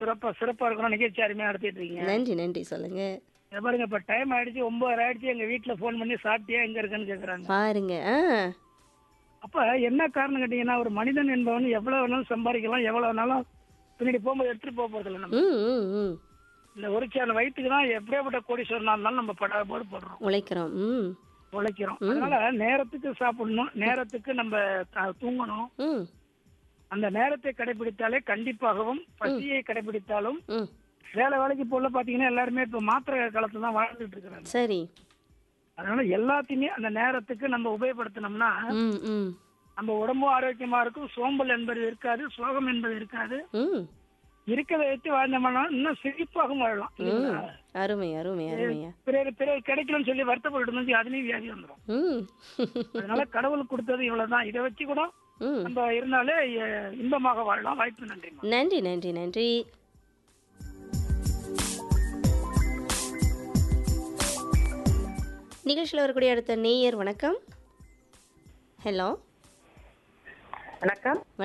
சிறப்பா சிறப்பா இருக்கணும் நிகழ்ச்சி அருமையா நடத்திட்டு இருக்கீங்க நன்றி நன்றி சொல்லுங்க இதை பாருங்க இப்ப டைம் ஆயிடுச்சு ஒன்பது ஆயிடுச்சு எங்க வீட்டுல ஃபோன் பண்ணி சாப்பிட்டியா எங்க இருக்கேன்னு கேக்குறாங்க பாருங்க ஆ அப்ப என்ன காரணம் கேட்டீங்கன்னா ஒரு மனிதன் என்பவன் எவ்வளவு வேணாலும் சம்பாதிக்கலாம் எவ்வளவு வேணாலும் பின்னாடி போகும்போது எடுத்துட்டு போக போறது இல்லை நம்ம ம் ம் ம் இந்த ஒரு சேன வயிற்றுக்கு தான் எப்படியாப்பட்ட கோடீஸ்வரனா இருந்தாலும் நம்ம படாத போது போடுறோம் உழைக்கிறோம் ம் உழைக்கிறோம் அதனால நேரத்துக்கு சாப்பிடணும் நேரத்துக்கு நம்ம த- தூங்கணும் ம் அந்த நேரத்தை கடைபிடித்தாலே கண்டிப்பாகவும் பசியை கடைபிடித்தாலும் ம் வேலை வேலைக்கு போல பாத்தீங்கன்னா எல்லாருமே இப்ப மாத்திரை காலத்துல தான் வாழ்ந்துட்டு இருக்கிறாங்க சரி அதனால எல்லாத்தையுமே அந்த நேரத்துக்கு நம்ம உபயோகப்படுத்தினோம்னா ம் ம் நம்ம உடம்பும் ஆரோக்கியமா இருக்கும் சோம்பல் என்பது இருக்காது சோகம் என்பது இருக்காது ம் இருக்கிறத வச்சு வாழ்ந்தோம்னா இன்னும் சிரிப்பாகவும் வாழலாம் இல்லைங்களா? அருமை அருமை அருமையா பிறர் பிறர் கிடைக்கலன்னு சொல்லி வருத்தப்பட்டு இருந்துச்சு அதுலயும் வியாதி வந்துடும் ம் அதனால கடவுள் கொடுத்தது இவ்வளவுதான் இதை வச்சு கூட ம் நம்ம இருந்தாலே அஹ், இன்பமாக வாழலாம் வாய்ப்பு நன்றிமா நன்றி நன்றி நன்றி நிகழ்ச்சியில் வரக்கூடிய அடுத்த நேயர் வணக்கம் ஹலோ வணக்கம்